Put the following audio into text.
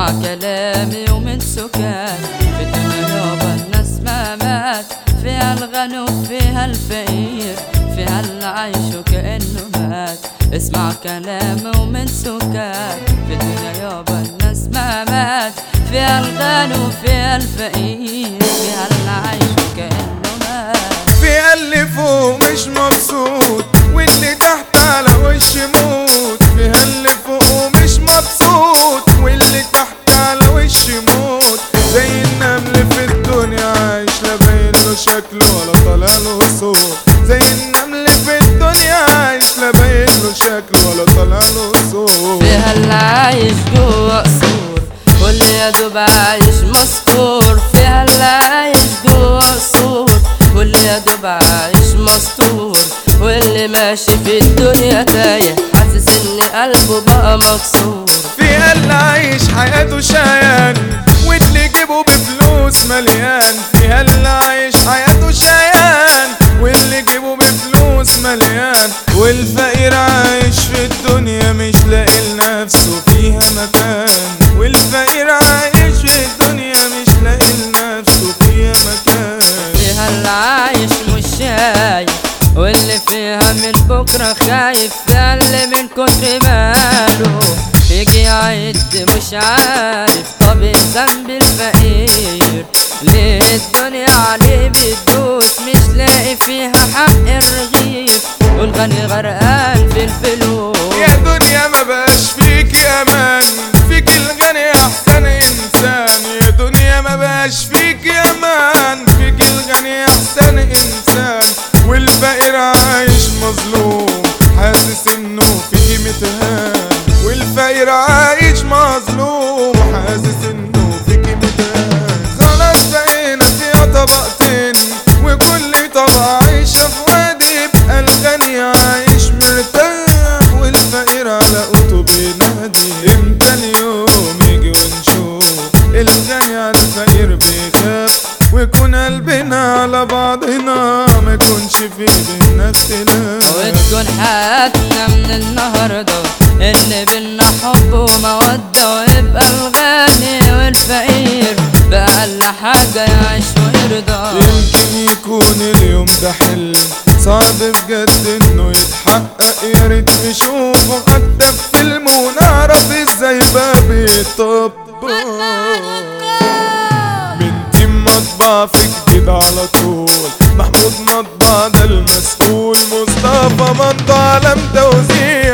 كلامي ومن سكات في الدنيا يابا الناس ما مات فيها الغني وفيها الفقير فيها اللي عايش وكأنه مات اسمع كلامي ومن سكات في الدنيا يابا الناس ما مات فيها الغني وفيها الفقير فيها اللي عايش وكأنه مات في اللي فوق مش مبسوط واللي تحت على وش موت فيها اللي فوق ومش مبسوط واللي تحت على وش موت زي النمل في الدنيا عايش لا باين له شكله ولا طالع له صوت زي النمل في الدنيا عايش لا باين له شكله ولا طالع له صوت فيها اللي عايش جوا قصور واللي يا دوب عايش مستور فيها اللي عايش جوا قصور واللي يا دوب عايش مستور واللي ماشي في الدنيا تايه حاسس ان قلبه بقى مكسور فيها اللي عايش حياته شيان واللي جيبه بفلوس مليان فيها اللي عايش حياته شيان واللي جيبه بفلوس مليان والفقير عايش في الدنيا مش لاقي لنفسه فيها مكان والفقير عايش في الدنيا مش لاقي لنفسه فيها مكان فيها اللي عايش مش شايف واللي فيها من بكرة خايف فيها اللي من كتر ماله يجي يعد مش عارف طب إيه ذنب الفقير ليه الدنيا عليه بتدوس مش لاقي فيها حق الرغيف والغني غرقان في الفلوس يا دنيا ما بقاش فيك امان فيك الغني احسن انسان يا دنيا ما بقاش فيك امان فيك الغني احسن انسان والفقير عايش مظلوم حاسس انه في قيمتها والفقير عايش مظلوم حاسس انه في قيمتها خلاص بقينا فيها طبقتين وكل طبقة عايشة في وادي يبقى الغني عايش مرتاح والفقير على قوته بينادي امتى اليوم يجي ونشوف الغني على الفقير بيخاف ويكون قلبنا على بعضنا ما يكونش في بينا اختلاف وتكون حياتنا من النهاردة إن بينا حب ومودة ويبقى الغني والفقير بأقل حاجة يعيش ويرضى يمكن يكون اليوم ده حلم صعب بجد انه يتحقق يا ريت نشوفه حتى في فيلم ونعرف ازاي بقى بيطبق من تيم مطبع في جديد على طول محمود مطبع ده المسؤول مصطفى مطبع علم توزيع